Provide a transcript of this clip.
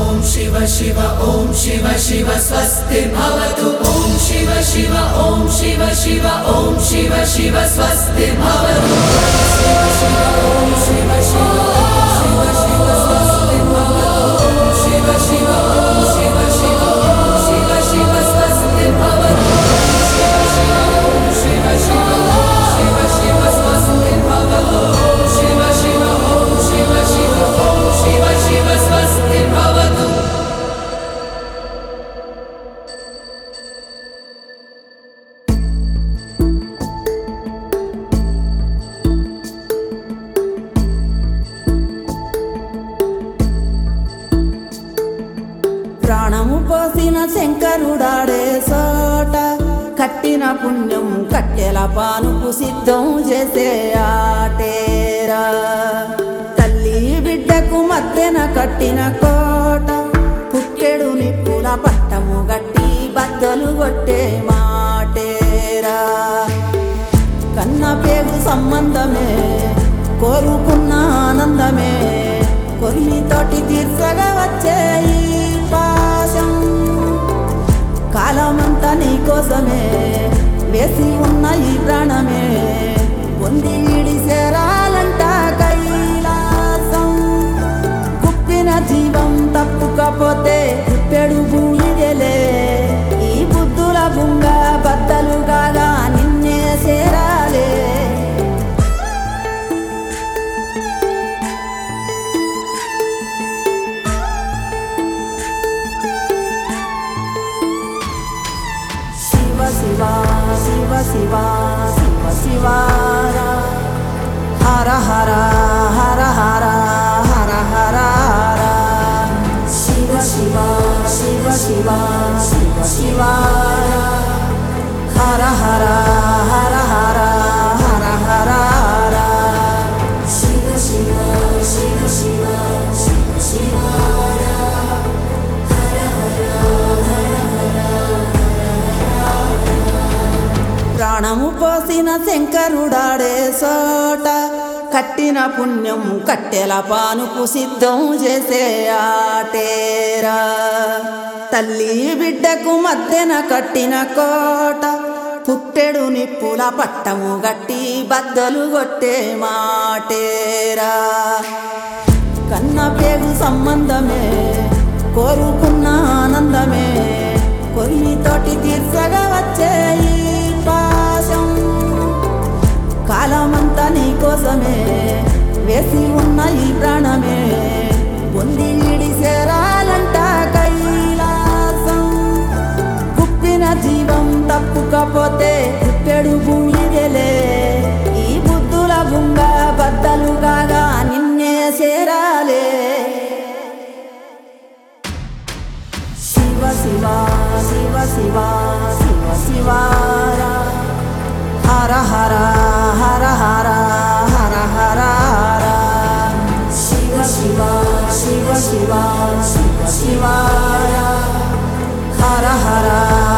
ॐ शिव शिव ॐ शिव शिव स्वस्ति भवतु ॐ शिव शिव ॐ शिव शिव ॐ शिव शिव स्वस्ति भवतु शिव शिव ॐ शिव शिव ॐ शिव शिव स्वस्ति भवतु ॐ शिव शिव ॐ शिव शिव ॐ शिव शिव स्वस्ति भवतु शिव शिव ॐ शिव शिव ॐ शिव शिव स्वस्ति भवतु ॐ शिव शिव ॐ शिव शिव ॐ शिव शिव स्वस्ति भवतु ప్రాణము పోసిన శంకరుడాడే సోట కట్టిన పుణ్యం కట్టెల పానుపు సిద్ధం చేసే ఆటేరా తల్లి బిడ్డకు మద్దెన కట్టిన కోట పుక్కెడు నిప్పుల పట్టము గట్టి బద్దలు కొట్టే మాటేరా కన్న పేగు సంబంధమే కోరుకున్న ఆనందమే కొరిమితోటి తీర్చగా వచ్చే ఈ పాశం కాలమంతా నీ కోసమే వేసి ఉన్న ఈ ప్రాణమే పొంది ఈడి చేరాలంట కైలాసం కుప్పిన జీవం తప్పుకపోతే కుప్పెడు భూమిదెలే ఈ బుద్ధుల బుంగ బద్దలు కాగా నిన్నే చేరాలే శివ శివ శివ శివ శివ శివార హర హర హర హర హర హర హర శివ శివ శివ శివ శివ శివార హర హర హర హర హర హర హర శివ శివ శివ శివ శివ శివార ప్రాణము పోసిన శంకరుడాడే సోట కట్టిన పుణ్యం కట్టెల పానుపు సిద్ధం చేసే ఆటేరా తల్లి బిడ్డకు మద్దెన కట్టిన కోట పుట్టెడు నిప్పుల పట్టము గట్టి బద్దలు కొట్టే మాటేరా కన్న పేగు సంబంధమే కోరుకున్న ఆనందమే కొరిమితోటి తీర్చగా వచ్చే ఈ పాశం కాలమంతా నీ కోసమే వేసి ఉన్న ఈ ప్రాణమే పొంది ఈడి చేరాలంట కైలాసం కుప్పిన జీవం తప్పుకపోతే కుప్పెడు భూమిదెలే ఈ బుద్ధుల బుంగ బద్దలు కాగా నిన్నే చేరాలే శివ శివ శివ శివ శివ శివార హర హర హర హర హర హర హర శివ శివ శివ శివ శివ శివార హర హర